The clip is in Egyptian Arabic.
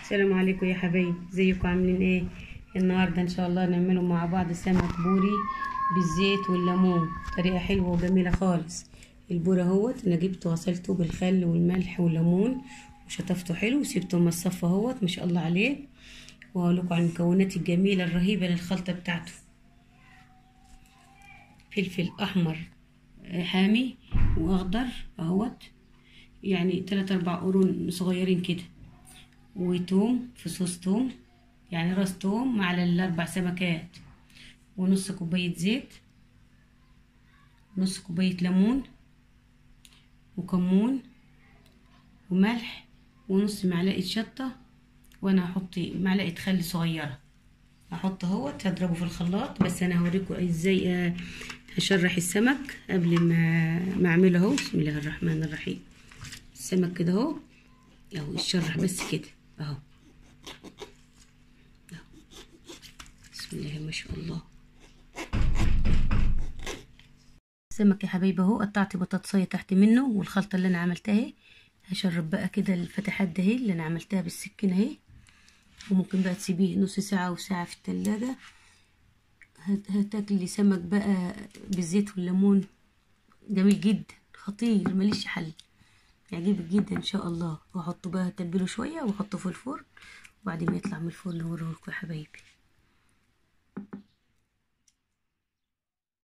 السلام عليكم يا حبايبي ازيكم عاملين ايه النهارده ان شاء الله نعمله مع بعض سمك بوري بالزيت والليمون طريقه حلوه وجميله خالص البوري اهوت انا جبته غسلته بالخل والملح والليمون وشطفته حلو وسيبته مصفى اهوت ما شاء الله عليه وهقول لكم على المكونات الجميله الرهيبه للخلطه بتاعته فلفل احمر حامي واخضر اهوت يعني تلات اربع قرون صغيرين كده وتوم فصوص توم يعني راس توم مع الاربع سمكات ونص كوباية زيت نص كوباية ليمون وكمون وملح ونص معلقة شطة وانا هحط معلقة خل صغيرة هحط اهوت هضربه في الخلاط بس انا هوريكم ازاي هشرح السمك قبل ما ما اعمله اهو بسم الله الرحمن الرحيم السمك كده اهو اهو يتشرح بس كده اهو بسم الله ما شاء الله السمك يا حبايبي اهو قطعت بطاطسية تحت منه والخلطة اللي انا عملتها اهي هشرب بقى كده الفتحات ده اهي اللي انا عملتها بالسكينة اهي وممكن بقى تسيبيه نص ساعة او ساعة في التلاجة هتاكلي سمك بقى بالزيت والليمون جميل جدا خطير ماليش حل يعجبك جدا ان شاء الله واحطه بقى تتبله شويه واحطه في الفرن وبعد ما يطلع من الفرن اوريهولكم يا حبايبي